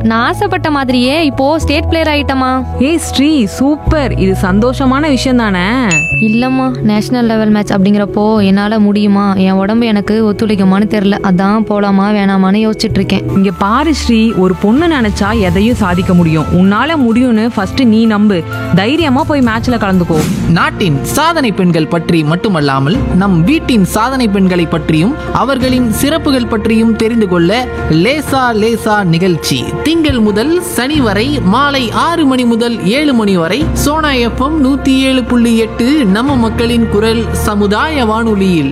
நான் ஆசைப்பட்ட மாதிரியே இப்போ ஸ்டேட் பிளேயர் ஆயிட்டமா ஏய் ஸ்ரீ சூப்பர் இது சந்தோஷமான விஷயம் தானே இல்லம்மா நேஷனல் லெவல் மேட்ச் அப்படிங்கிறப்போ என்னால முடியுமா என் உடம்பு எனக்கு ஒத்துழைக்குமான்னு தெரியல அதான் போலாமா வேணாமான்னு யோசிச்சுட்டு இருக்கேன் இங்க பாரு ஸ்ரீ ஒரு பொண்ணு நினைச்சா எதையும் சாதிக்க முடியும் உன்னால முடியும்னு ஃபர்ஸ்ட் நீ நம்பு தைரியமா போய் மேட்ச்ல கலந்துக்கோ நாட்டின் சாதனை பெண்கள் பற்றி மட்டுமல்லாமல் நம் வீட்டின் சாதனை பெண்களை பற்றியும் அவர்களின் சிறப்புகள் பற்றியும் தெரிந்து கொள்ள லேசா லேசா நிகழ்ச்சி திங்கள் முதல் சனி வரை மாலை ஆறு மணி முதல் ஏழு மணி வரை சோனா எஃப்எம் நூத்தி ஏழு புள்ளி எட்டு நம்ம மக்களின் குரல் சமுதாய வானொலியில்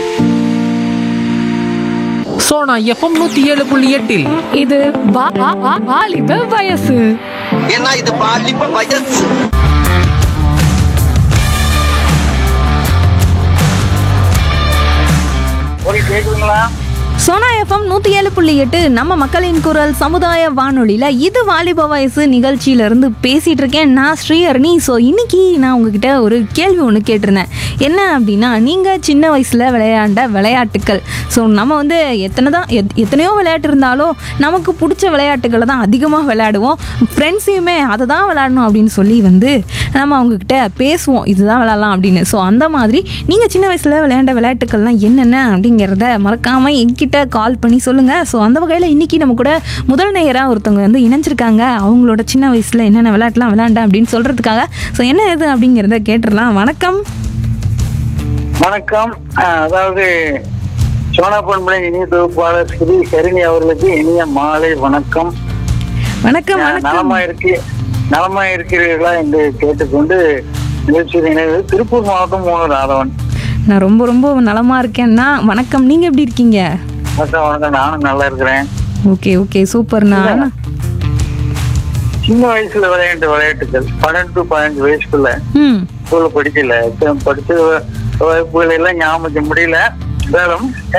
சோனா எஃப்எம் நூத்தி ஏழு புள்ளி எட்டில் இது வாலிப வயசு ஏன்னா இது பாலிப்ப வயசு ஒரு கேக்குதுங்களா சோனா எஃப்எம் நூற்றி ஏழு புள்ளி எட்டு நம்ம மக்களின் குரல் சமுதாய வானொலியில் இது வாலிப வயசு நிகழ்ச்சியிலேருந்து பேசிகிட்டு இருக்கேன் நான் ஸ்ரீஹரணி ஸோ இன்னைக்கு நான் உங்ககிட்ட ஒரு கேள்வி ஒன்று கேட்டிருந்தேன் என்ன அப்படின்னா நீங்கள் சின்ன வயசில் விளையாண்ட விளையாட்டுக்கள் ஸோ நம்ம வந்து எத்தனை தான் எத் எத்தனையோ விளையாட்டு இருந்தாலும் நமக்கு பிடிச்ச விளையாட்டுகளை தான் அதிகமாக விளையாடுவோம் ஃப்ரெண்ட்ஸையுமே அதை தான் விளையாடணும் அப்படின்னு சொல்லி வந்து நம்ம அவங்கக்கிட்ட பேசுவோம் இதுதான் விளையாடலாம் அப்படின்னு ஸோ அந்த மாதிரி நீங்கள் சின்ன வயசில் விளையாண்ட விளையாட்டுக்கள்லாம் என்னென்ன அப்படிங்கிறத மறக்காமல் என்கிட்ட கால் பண்ணி சொல்லுங்கள் ஸோ அந்த வகையில் இன்றைக்கி நம்ம கூட முதல் நேயராக ஒருத்தவங்க வந்து இணைஞ்சிருக்காங்க அவங்களோட சின்ன வயசில் என்னென்ன விளையாட்டுலாம் விளையாண்டேன் அப்படின்னு சொல்கிறதுக்காக ஸோ என்ன இது அப்படிங்கிறத கேட்டுடலாம் வணக்கம் வணக்கம் அஹ், அதாவது சோனா பொன்முறை இனிய தொகுப்பாளர் ஸ்ரீ ஹரிணி அவர்களுக்கு இனிய மாலை வணக்கம் வணக்கம் அஹ், வணக்கம் நலமா இருக்கு நலமா இருக்கிறீர்களா என்று கேட்டுக்கொண்டு நிகழ்ச்சியில் இணைவது திருப்பூர் மாவட்டம் மூணு ராதவன் நான் ரொம்ப ரொம்ப நலமாக இருக்கேன்னா வணக்கம் நீங்கள் எப்படி இருக்கீங்க வணக்கம் வணக்கம் நானும் நல்லா இருக்கிறேன் ஓகே ஓகே சூப்பர்ண்ணா சின்ன வயசுல விளையாண்ட விளையாட்டுகள் பன்னெண்டு டு பதினஞ்சு வயசுக்குள்ள ம் ஸ்கூல்ல படிக்கல இப்ப படிச்ச வகுப்புகள் எல்லாம் ஞாபகம் வைக்க முடியல இருந்தாலும்